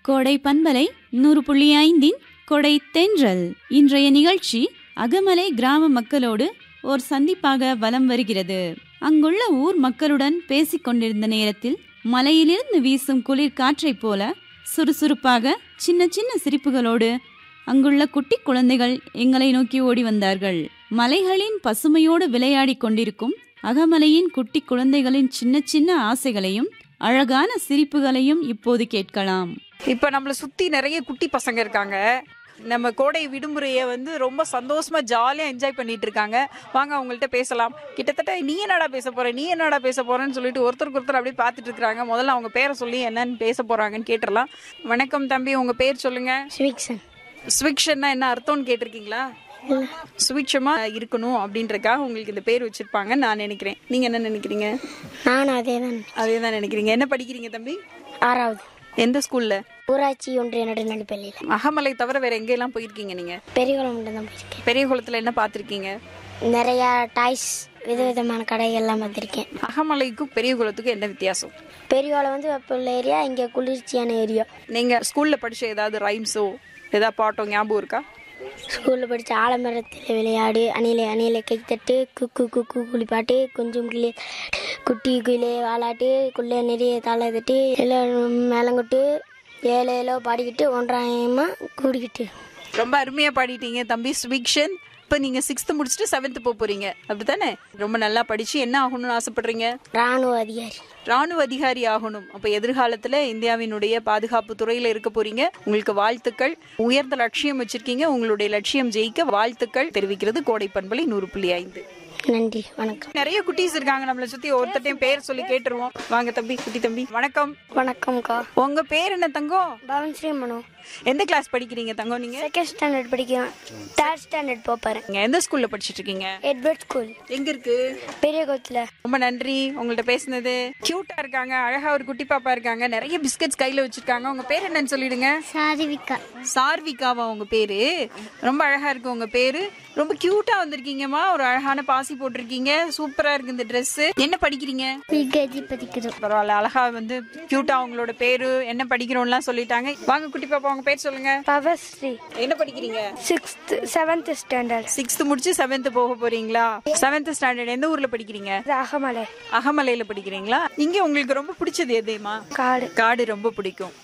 கோடை பண்பலை நூறு புள்ளி ஐந்தின் கொடை தென்றல் இன்றைய நிகழ்ச்சி அகமலை கிராம மக்களோடு ஓர் சந்திப்பாக வலம் வருகிறது அங்குள்ள ஊர் மக்களுடன் பேசிக் கொண்டிருந்த நேரத்தில் மலையிலிருந்து வீசும் குளிர் காற்றைப் போல சுறுசுறுப்பாக சின்ன சின்ன சிரிப்புகளோடு அங்குள்ள குட்டி குழந்தைகள் எங்களை நோக்கி ஓடி வந்தார்கள் மலைகளின் பசுமையோடு விளையாடிக் கொண்டிருக்கும் அகமலையின் குட்டி குழந்தைகளின் சின்ன சின்ன ஆசைகளையும் அழகான சிரிப்புகளையும் இப்போது கேட்கலாம் இப்ப நம்மள சுத்தி நிறைய குட்டி பசங்க இருக்காங்க நம்ம கோடை விடுமுறையை வந்து ரொம்ப சந்தோஷமா ஜாலியா என்ஜாய் பண்ணிட்டு இருக்காங்க வாங்க அவங்கள்ட்ட பேசலாம் கிட்டத்தட்ட நீ என்னடா பேச போற நீ என்னடா பேச போறேன்னு சொல்லிட்டு ஒருத்தருக்கு ஒருத்தர் அப்படியே பார்த்துட்டு இருக்காங்க முதல்ல அவங்க பேரை சொல்லி என்னன்னு பேச போறாங்கன்னு கேட்டுறலாம் வணக்கம் தம்பி உங்க பேர் சொல்லுங்க ஸ்வீக்ஸன் ஸ்விக்ஷன்னா என்ன அர்த்தம்னு கேட்டிருக்கீங்களா சுவிட்சமா இருக்கணும் அப்படின்றக்காக உங்களுக்கு இந்த பேர் வச்சிருப்பாங்க நான் நினைக்கிறேன் நீங்க என்ன நினைக்கிறீங்க நானும் அதே தான் அதே தான் நினைக்கிறீங்க என்ன படிக்கிறீங்க தம்பி ஆறாவது எந்த ஸ்கூல்ல ஊராட்சி ஒன்றிய நடுநடுப்பள்ளியில் அகமலை தவிர வேற எங்கெல்லாம் போயிருக்கீங்க நீங்க பெரியகுளம் மட்டும் தான் போயிருக்கேன் பெரிய குளத்துல என்ன பார்த்திருக்கீங்க நிறையா டாய்ஸ் விதவிதமான கடைகள்லாம் பார்த்துருக்கேன் அகமலைக்கும் பெரிய குளத்துக்கும் என்ன வித்தியாசம் பெரியகுளம் வந்து வெப்புள்ள ஏரியா இங்கே குளிர்ச்சியான ஏரியா நீங்க ஸ்கூல்ல படிச்ச ஏதாவது ரைம்ஸோ ஏதாவது பாட்டோ ஞாபகம் இருக்கா ஸ்கூலில் படித்த ஆலமரத்தில் விளையாடு அணிலை அணிலை கைத்தட்டு குக்கு குக்கு குளிப்பாட்டு கொஞ்சம் கிளி குட்டி குயிலே வாலாட்டு குள்ளே நிறைய தாளை தட்டு எல்லாம் மேலங்கொட்டு ஏழு ஏழோ பாடிக்கிட்டு ஒன்றாயமாக கூடிக்கிட்டு ரொம்ப அருமையா பாடிட்டீங்க தம்பி ஸ்விக்ஷன் இப்போ நீங்க சிக்ஸ்த் முடிச்சுட்டு செவன்த் போக போறீங்க அப்படித்தானே ரொம்ப நல்லா படிச்சு என்ன ஆகணும்னு ஆசைப்படுறீங்க இராணுவ அதிகாரி ராணுவ அதிகாரி ஆகணும் அப்ப எதிர்காலத்துல இந்தியாவினுடைய பாதுகாப்பு துறையில இருக்க போறீங்க உங்களுக்கு வாழ்த்துக்கள் உயர்ந்த லட்சியம் வச்சிருக்கீங்க உங்களுடைய லட்சியம் ஜெயிக்க வாழ்த்துக்கள் தெரிவிக்கிறது கோடை பண்பலை நூறு புள்ளி ஐந்து நன்றி வணக்கம் நிறைய குட்டீஸ் இருக்காங்க நம்மளை சுத்தி ஒருத்தட்டையும் பேர் சொல்லி கேட்டுருவோம் வாங்க தம்பி குட்டி தம்பி வணக்கம் வணக்கம்க்கா உங்க பேர் என்ன தங்கம் பவன் ஸ்ரீ மனு எந்த கிளாஸ் படிக்கிறீங்க தங்கம் நீங்க செகண்ட் ஸ்டாண்டர்ட் படிக்கிறேன் தேர்ட் ஸ்டாண்டர்ட் போப்பாரு நீங்க எந்த ஸ்கூல்ல படிச்சிட்டு இருக்கீங்க எட்வர்ட் ஸ்கூல் எங்க இருக்கு பெரிய கோத்தில் ரொம்ப நன்றி உங்கள்ட்ட பேசுனது கியூட்டா இருக்காங்க அழகா ஒரு குட்டி பாப்பா இருக்காங்க நிறைய பிஸ்கட்ஸ் கையில வச்சிருக்காங்க உங்க பேர் என்னன்னு சொல்லிடுங்க சாதிவிகா சார்விகாவா உங்க பேரு ரொம்ப அழகா இருக்கு உங்க பேரு ரொம்ப கியூட்டா வந்திருக்கீங்கம்மா ஒரு அழகான பாசி போட்டிருக்கீங்க சூப்பரா இருக்கு இந்த Dress என்ன படிக்கிறீங்க யூகேஜி படிக்கிறோம் பரவாயில்ல அழகா வந்து கியூட்டா உங்களோட பேரு என்ன படிக்கிறோம்லாம் சொல்லிட்டாங்க வாங்க குட்டி பாப்பா உங்க பேர் சொல்லுங்க பவஸ்ரீ என்ன படிக்கிறீங்க சிக்ஸ்த் செவன்த் ஸ்டாண்டர்ட் சிக்ஸ்த் முடிச்சு செவன்த் போக போறீங்களா செவன்த் ஸ்டாண்டர்ட் எந்த ஊர்ல படிக்கிறீங்க அகமலை அகமலையில படிக்கிறீங்களா இங்க உங்களுக்கு ரொம்ப பிடிச்சது எதுமா காடு காடு ரொம்ப பிடிக்கும்